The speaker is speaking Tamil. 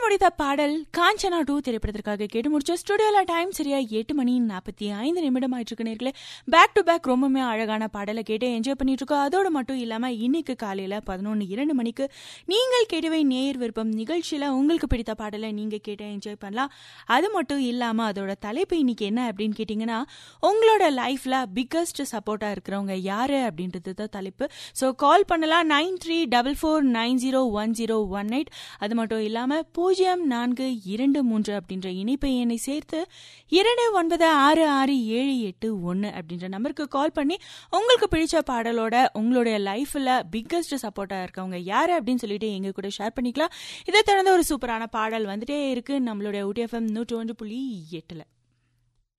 முடித்த பாடல் காஞ்சனா டூ திரைப்படத்திற்காக கேட்டு முடிச்ச ஸ்டுடியோல டைம் சரியா எட்டு மணி நாற்பத்தி ஐந்து நிமிடம் ஆயிட்டு நேர்களே பேக் டு பேக் ரொம்பவுமே அழகான பாடலை கேட்டு என்ஜாய் பண்ணிட்டு இருக்கோம் அதோட மட்டும் இல்லாம இன்னைக்கு காலையில பதினொன்று இரண்டு மணிக்கு நீங்கள் கேட்டவை நேர் விருப்பம் நிகழ்ச்சியில உங்களுக்கு பிடித்த பாடலை நீங்க கேட்டு என்ஜாய் பண்ணலாம் அது மட்டும் இல்லாம அதோட தலைப்பு இன்னைக்கு என்ன அப்படின்னு கேட்டீங்கன்னா உங்களோட லைஃப்ல பிக்கஸ்ட் சப்போர்ட்டா இருக்கிறவங்க யாரு அப்படின்றது தான் தலைப்பு ஸோ கால் பண்ணலாம் nine three double four nine zero one zero one eight அது மட்டும் இல்லாம பூஜ்ஜியம் நான்கு இரண்டு மூன்று அப்படின்ற இணைப்பை எண்ணை சேர்த்து இரண்டு ஒன்பது ஆறு ஆறு ஏழு எட்டு ஒன்று அப்படின்ற நம்பருக்கு கால் பண்ணி உங்களுக்கு பிடிச்ச பாடலோட உங்களுடைய லைஃப்ல பிக்கஸ்ட் சப்போர்ட்டா இருக்கவங்க யாரு அப்படின்னு சொல்லிட்டு எங்க கூட ஷேர் பண்ணிக்கலாம் இதை தொடர்ந்து ஒரு சூப்பரான பாடல் வந்துட்டே இருக்கு நம்மளுடைய ஊட்டிஎஃப்எம் நூற்றி ஒன்று புள்ளி எட்டுல